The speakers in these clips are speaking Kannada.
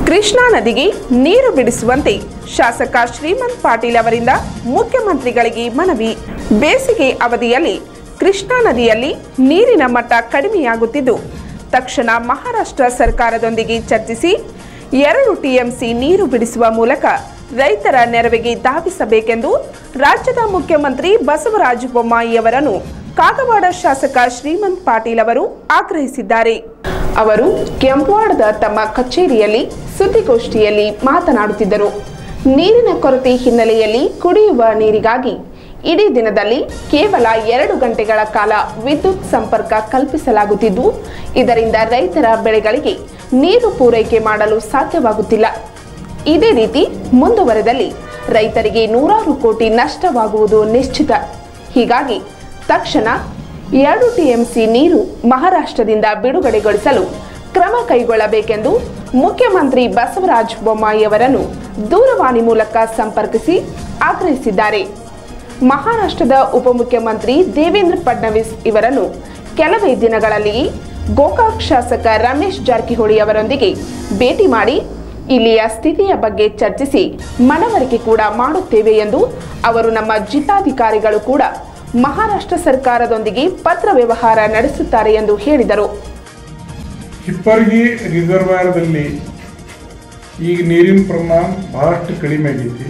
ಕೃಷ್ಣಾ ನದಿಗೆ ನೀರು ಬಿಡಿಸುವಂತೆ ಶಾಸಕ ಶ್ರೀಮಂತ್ ಪಾಟೀಲ್ ಅವರಿಂದ ಮುಖ್ಯಮಂತ್ರಿಗಳಿಗೆ ಮನವಿ ಬೇಸಿಗೆ ಅವಧಿಯಲ್ಲಿ ಕೃಷ್ಣಾ ನದಿಯಲ್ಲಿ ನೀರಿನ ಮಟ್ಟ ಕಡಿಮೆಯಾಗುತ್ತಿದ್ದು ತಕ್ಷಣ ಮಹಾರಾಷ್ಟ್ರ ಸರ್ಕಾರದೊಂದಿಗೆ ಚರ್ಚಿಸಿ ಎರಡು ಟಿಎಂಸಿ ನೀರು ಬಿಡಿಸುವ ಮೂಲಕ ರೈತರ ನೆರವಿಗೆ ಧಾವಿಸಬೇಕೆಂದು ರಾಜ್ಯದ ಮುಖ್ಯಮಂತ್ರಿ ಬಸವರಾಜ ಬೊಮ್ಮಾಯಿ ಅವರನ್ನು ಕಾಗವಾಡ ಶಾಸಕ ಶ್ರೀಮಂತ್ ಪಾಟೀಲ್ ಅವರು ಆಗ್ರಹಿಸಿದ್ದಾರೆ ಅವರು ಕೆಂಪವಾಡದ ತಮ್ಮ ಕಚೇರಿಯಲ್ಲಿ ಸುದ್ದಿಗೋಷ್ಠಿಯಲ್ಲಿ ಮಾತನಾಡುತ್ತಿದ್ದರು ನೀರಿನ ಕೊರತೆ ಹಿನ್ನೆಲೆಯಲ್ಲಿ ಕುಡಿಯುವ ನೀರಿಗಾಗಿ ಇಡೀ ದಿನದಲ್ಲಿ ಕೇವಲ ಎರಡು ಗಂಟೆಗಳ ಕಾಲ ವಿದ್ಯುತ್ ಸಂಪರ್ಕ ಕಲ್ಪಿಸಲಾಗುತ್ತಿದ್ದು ಇದರಿಂದ ರೈತರ ಬೆಳೆಗಳಿಗೆ ನೀರು ಪೂರೈಕೆ ಮಾಡಲು ಸಾಧ್ಯವಾಗುತ್ತಿಲ್ಲ ಇದೇ ರೀತಿ ಮುಂದುವರೆದಲ್ಲಿ ರೈತರಿಗೆ ನೂರಾರು ಕೋಟಿ ನಷ್ಟವಾಗುವುದು ನಿಶ್ಚಿತ ಹೀಗಾಗಿ ತಕ್ಷಣ ಎರಡು ಟಿಎಂಸಿ ನೀರು ಮಹಾರಾಷ್ಟ್ರದಿಂದ ಬಿಡುಗಡೆಗೊಳಿಸಲು ಕ್ರಮ ಕೈಗೊಳ್ಳಬೇಕೆಂದು ಮುಖ್ಯಮಂತ್ರಿ ಬಸವರಾಜ ಬೊಮ್ಮಾಯಿ ಅವರನ್ನು ದೂರವಾಣಿ ಮೂಲಕ ಸಂಪರ್ಕಿಸಿ ಆಗ್ರಹಿಸಿದ್ದಾರೆ ಮಹಾರಾಷ್ಟ್ರದ ಉಪಮುಖ್ಯಮಂತ್ರಿ ದೇವೇಂದ್ರ ಫಡ್ನವೀಸ್ ಇವರನ್ನು ಕೆಲವೇ ದಿನಗಳಲ್ಲಿ ಗೋಕಾಕ್ ಶಾಸಕ ರಮೇಶ್ ಜಾರಕಿಹೊಳಿ ಅವರೊಂದಿಗೆ ಭೇಟಿ ಮಾಡಿ ಇಲ್ಲಿಯ ಸ್ಥಿತಿಯ ಬಗ್ಗೆ ಚರ್ಚಿಸಿ ಮನವರಿಕೆ ಕೂಡ ಮಾಡುತ್ತೇವೆ ಎಂದು ಅವರು ನಮ್ಮ ಜಿಲ್ಲಾಧಿಕಾರಿಗಳು ಕೂಡ ಮಹಾರಾಷ್ಟ್ರ ಸರ್ಕಾರದೊಂದಿಗೆ ಪತ್ರ ವ್ಯವಹಾರ ನಡೆಸುತ್ತಾರೆ ಎಂದು ಹೇಳಿದರು ಹಿಪ್ಪರ್ಗಿ ರಿಸರ್ವಾಯರ್ದಲ್ಲಿ ಈಗ ನೀರಿನ ಪ್ರಮಾಣ ಬಹಳಷ್ಟು ಕಡಿಮೆ ಆಗೈತಿ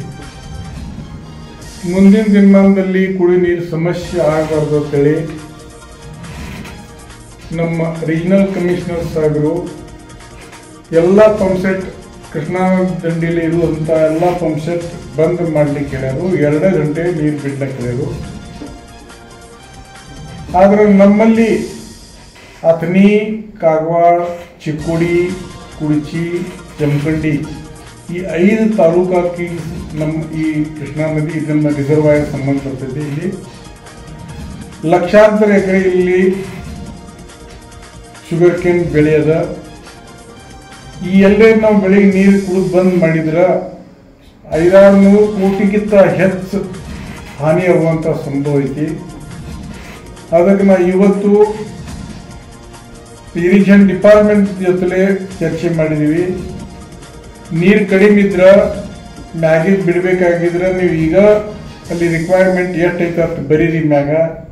ಮುಂದಿನ ದಿನಮಾನದಲ್ಲಿ ಕುಡಿ ನೀರು ಸಮಸ್ಯೆ ಆಗಬಾರ್ದು ಅಂತೇಳಿ ನಮ್ಮ ರೀಜನಲ್ ಕಮಿಷನರ್ ಸಾಹೇಬರು ಎಲ್ಲ ಪಂಪ್ಸೆಟ್ ಕೃಷ್ಣಾ ದಂಡಿಲಿ ಇರುವಂಥ ಎಲ್ಲ ಪಂಪ್ಸೆಟ್ ಬಂದ್ ಮಾಡ್ಲಿಕ್ಕೆ ಹೇಳ್ಯಾರು ಎರಡೇ ಗಂಟೆ ನೀರು ಬಿಡ್ಲಿಕ್ಕೆ ಹೇಳ್ಯಾರು ಆದ್ರೆ ನಮ್ಮಲ್ಲಿ ಅಥಣಿ ಕಾಗವಾಡ ಚಿಕ್ಕೋಡಿ ಕುಡ್ಚಿ ಜಮಖಂಡಿ ಈ ಐದು ತಾಲೂಕಾಕಿ ನಮ್ಮ ಈ ಕೃಷ್ಣಾ ನದಿ ಇದನ್ನ ರಿಸರ್ವಾಯರ್ ಸಂಬಂಧಪಟ್ಟೈತಿ ಇಲ್ಲಿ ಲಕ್ಷಾಂತರ ಎಕರೆ ಇಲ್ಲಿ ಶುಗರ್ ಕೇನ್ ಬೆಳೆಯದ ಈ ಎಲ್ಲೇ ನಾವು ಬೆಳಿಗ್ಗೆ ನೀರು ಕುಡಿದು ಬಂದ್ ಮಾಡಿದ್ರ ಐದಾರು ನೂರು ಕೋಟಿಗಿಂತ ಹೆಚ್ಚು ಹಾನಿ ಆಗುವಂಥ ಸಂಭವ ಐತಿ ಅದಕ್ಕೆ ನಾ ಇವತ್ತು ಇರಿಗೇಷನ್ ಡಿಪಾರ್ಟ್ಮೆಂಟ್ ಜೊತೆ ಚರ್ಚೆ ಮಾಡಿದೀವಿ ನೀರು ಕಡಿಮೆ ಇದ್ರ ಮ್ಯಾಗಿದ್ ಬಿಡ್ಬೇಕಾಗಿದ್ರೆ ನೀವು ಈಗ ಅಲ್ಲಿ ರಿಕ್ವೈರ್ಮೆಂಟ್ ಎಷ್ಟೈತೆ ಅಷ್ಟು ಬರೀರಿ ಮ್ಯಾಗ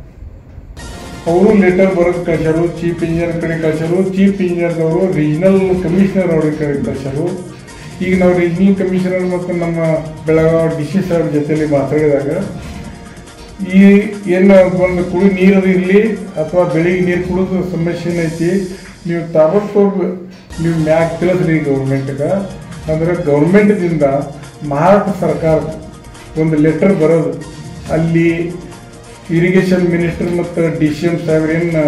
ಅವರು ಲೆಟರ್ ಬರೋದು ಕಳ್ಸ್ಯಾರು ಚೀಫ್ ಇಂಜಿನಿಯರ್ ಕಡೆ ಕಳ್ಸ್ಯಾರು ಚೀಫ್ ಇಂಜಿನಿಯರ್ದವರು ರೀಜನಲ್ ಕಮಿಷನರ್ ಅವ್ರ ಕಡೆ ಕಳ್ಸ್ಯಾರು ಈಗ ನಾವು ರೀಜನಲ್ ಕಮಿಷನರ್ ಮತ್ತು ನಮ್ಮ ಬೆಳಗಾವಿ ಡಿ ಸಿ ಸಾಹೇಬ್ ಜೊತೆಲಿ ಮಾತಾಡಿದಾಗ ಈ ಏನು ಒಂದು ಕುಡಿ ನೀರು ಇರಲಿ ಅಥವಾ ಬೆಳಿಗ್ಗೆ ನೀರು ಕುಡಿದು ಸಮಸ್ಯೆ ಐತಿ ನೀವು ತಾಬಡ್ತೋಗ್ ನೀವು ಮ್ಯಾಗ್ ತಿಳಿಸ್ರಿ ಗೌರ್ಮೆಂಟ್ಗೆ ಅಂದ್ರೆ ಗೌರ್ಮೆಂಟ್ದಿಂದ ಮಹಾರಾಷ್ಟ್ರ ಸರ್ಕಾರ ಒಂದು ಲೆಟರ್ ಬರೋದು ಅಲ್ಲಿ ಇರಿಗೇಷನ್ ಮಿನಿಸ್ಟರ್ ಮತ್ತು ಡಿ ಸಿ ಎಮ್ ಸಾಹೇಬ್ರೇನು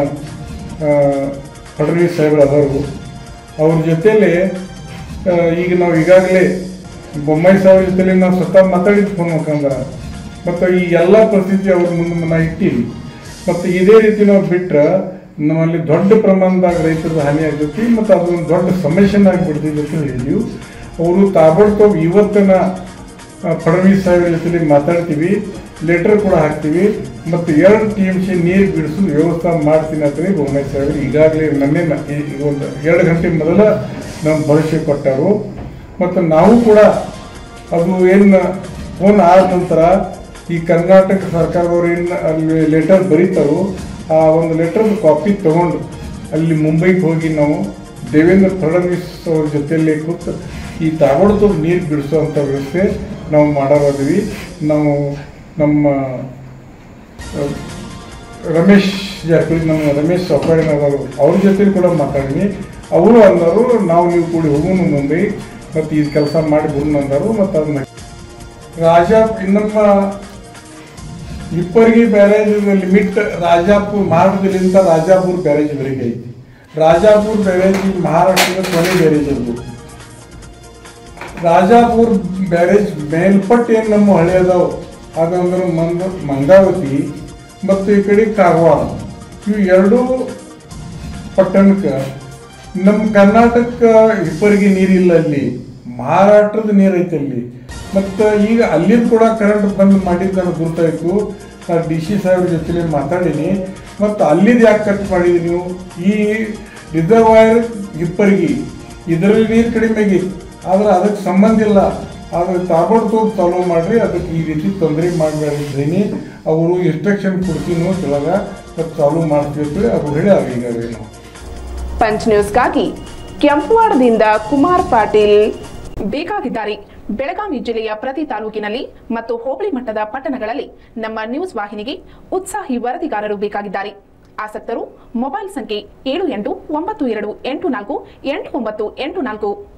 ಫಡ್ನವೀಸ್ ಸಾಹೇಬ್ರು ಅದಾರು ಅವ್ರ ಜೊತೆಲಿ ಆ, ಈಗ ನಾವು ಈಗಾಗಲೇ ಬೊಮ್ಮಾಯಿ ಸಾಹೇಬ್ರ ಜೊತೆಲಿ ನಾವು ಸ್ವತಃ ಮಾತಾಡಿದ್ದು ಫೋನ್ ಮುಖಾಂತರ ಮತ್ತು ಈ ಎಲ್ಲ ಪರಿಸ್ಥಿತಿ ಅವ್ರ ಮುಂದೆ ನಾ ಇಟ್ಟಿವಿ ಮತ್ತು ಇದೇ ರೀತಿ ನಾವು ಬಿಟ್ರೆ ನಮ್ಮಲ್ಲಿ ದೊಡ್ಡ ಪ್ರಮಾಣದಾಗ ರೈತರದ ಹಾನಿ ಆಗ್ತೈತಿ ಮತ್ತು ಅದೊಂದು ದೊಡ್ಡ ಸಮಸ್ಯೆನ ಆಗಿಬಿಡ್ತೈತಿ ಅಂತ ಹೇಳಿದ್ವಿ ಅವರು ತಾಬಡ್ತೋಬ್ ಇವತ್ತಿನ ಆ, ಫಡ್ನವೀಸ್ ಸಾಹೇಬ್ರ ಜೊತೆಲಿ ಮಾತಾಡ್ತೀವಿ ಲೆಟರ್ ಕೂಡ ಹಾಕ್ತೀವಿ ಮತ್ತು ಎರಡು ಟಿ ಎಮ್ ಸಿ ನೀರು ಬಿಡಿಸೋದು ವ್ಯವಸ್ಥೆ ಮಾಡ್ತೀನಿ ಅಂತೇಳಿ ಬೊಮ್ಮಾಯಿ ಸಾಹೇಬ್ರು ಈಗಾಗಲೇ ನನ್ನೆ ನ- ಈ- ಈ ಒಂದು ಎರಡು ಗಂಟೆ ಮೊದಲ ನಮ್ಮ ಭವಿಷ್ಯ ಕೊಟ್ಟರು ಮತ್ತು ನಾವು ಕೂಡ ಅದು ಏನು ಫೋನ್ ಆದ ನಂತರ ಈ ಕರ್ನಾಟಕ ಸರ್ಕಾರದವ್ರು ಏನು ಅಲ್ಲಿ ಲೆಟರ್ ಬರೀತಾರೋ ಆ ಒಂದು ಲೆಟರ್ ಕಾಪಿ ತಗೊಂಡು ಅಲ್ಲಿ ಮುಂಬೈಗೆ ಹೋಗಿ ನಾವು ದೇವೇಂದ್ರ ಫಡ್ನವೀಸ್ ಅವ್ರ ಜೊತೆಯಲ್ಲಿ ಕೂತು ಈ ತಾಗೋಡ್ದು ನೀರು ಬಿಡಿಸುವಂಥ ವ್ಯವಸ್ಥೆ ನಾವು ಮಾಡೋದಿವಿ ನಾವು ನಮ್ಮ ಆ, ರಮೇಶ್ ಜಾರಕಿಹೊಳಿ ನಮ್ಮ ರಮೇಶ್ ಅವರು ಅವ್ರ ಜೊತೆ ಕೂಡ ಮಾತಾಡಿನಿ ಅವರು ಅಂದರು ನಾವು ನೀವು ಕೂಡಿ ಹೋಗೋಣ ಮುಂಬೈ ಮತ್ತು ಈ ಕೆಲಸ ಮಾಡಿ ಬಿಡೋಣ ಅಂದರು ಮತ್ತು ಅದನ್ನ ರಾಜ ನಮ್ಮ ಇಪ್ಪರಿಗೆ ಬ್ಯಾರೇಜ್ ಲಿಮಿಟ್ ರಾಜಾಪುರ್ ಮಹಾರಾಷ್ಟ್ರದಲ್ಲಿಂದ ರಾಜಾಪುರ್ ಬ್ಯಾರೇಜ್ ವರೆಗೆ ಐತಿ ರಾಜಾಪುರ್ ಬ್ಯಾರೇಜ್ ಮಹಾರಾಷ್ಟ್ರದ ಕೊನೆ ಬ್ಯಾರೇಜ್ ಅದು ರಾಜಾಪುರ್ ಬ್ಯಾರೇಜ್ ಮೇಲ್ಪಟ್ಟು ಏನು ನಮ್ಮ ಹಳೆ ಅದಾವ ಅದಂದ್ರೆ ಮಂದ ಮಂಗಾವತಿ ಮತ್ತು ಈ ಕಡೆ ಕಾಗವಾಡ ಇವು ಎರಡೂ ಪಟ್ಟಣಕ್ಕೆ ನಮ್ಮ ಕರ್ನಾಟಕ ಇಬ್ಬರಿಗೆ ನೀರಿಲ್ಲ ಅಲ್ಲಿ ಮಹಾರಾಷ್ಟ್ರದ ನೀರು ಐತೆ ಅಲ್ಲಿ ಮತ್ತು ಈಗ ಅಲ್ಲಿಂದ ಕೂಡ ಕರೆಂಟ್ ಬಂದ್ ಮಾಡಿದ್ದು ನನಗೆ ಗುರ್ತಾಯಿತು ಡಿ ಸಿ ಸಾಹೇಬ್ರ ಜೊತೆ ಮಾತಾಡೀನಿ ಮತ್ತು ಅಲ್ಲಿದ್ದು ಯಾಕೆ ಕಟ್ ಮಾಡಿದ್ರಿ ನೀವು ಈ ರಿಸರ್ವಾಯರ್ ಇಬ್ಬರಿಗೆ ಇದರಲ್ಲಿ ನೀರು ಕಡಿಮೆ ಆಗೈತಿ ಆದ್ರೆ ಅದಕ್ಕೆ ಸಂಬಂಧ ಇಲ್ಲ ಆದ್ರೆ ತಾಬಡ್ತೋಗ್ ಚಾಲೂ ಮಾಡ್ರಿ ಅದಕ್ಕೆ ಈ ರೀತಿ ತೊಂದರೆ ಮಾಡಬೇಡಿ ಡ್ರೈನಿ ಅವರು ಇನ್ಸ್ಟ್ರಕ್ಷನ್ ಕೊಡ್ತೀನೋ ಕೆಳಗ ಅದು ಚಾಲೂ ಮಾಡ್ತೀವಿ ಅವ್ರು ಹೇಳ್ಯಾರ ಈಗಾಗಲೇ ನಾವು ಪಂಚ್ ನ್ಯೂಸ್ಗಾಗಿ ಕೆಂಪುವಾಡದಿಂದ ಕುಮಾರ್ ಪಾಟೀಲ್ ಬೇಕಾಗಿದ್ದಾರೆ ಬೆಳಗಾವಿ ಜಿಲ್ಲೆಯ ಪ್ರತಿ ತಾಲೂಕಿನಲ್ಲಿ ಮತ್ತು ಹೋಬಳಿ ಮಟ್ಟದ ಪಟ್ಟಣಗಳಲ್ಲಿ ನಮ್ಮ ನ್ಯೂಸ್ ವಾಹಿನಿಗೆ ಉತ್ಸಾಹಿ ವರದಿಗಾರರು ಬೇಕಾಗಿದ್ದಾರೆ ಆಸಕ್ತರು ಮೊಬೈಲ್ ಸಂಖ್ಯೆ ಏಳು ಎಂಟು ಒಂಬತ್ತು ಎರಡು ಎಂಟು ನಾಲ್ಕು ಎಂಟು ಒಂಬತ್ತು ಎಂಟು ನಾಲ್ಕು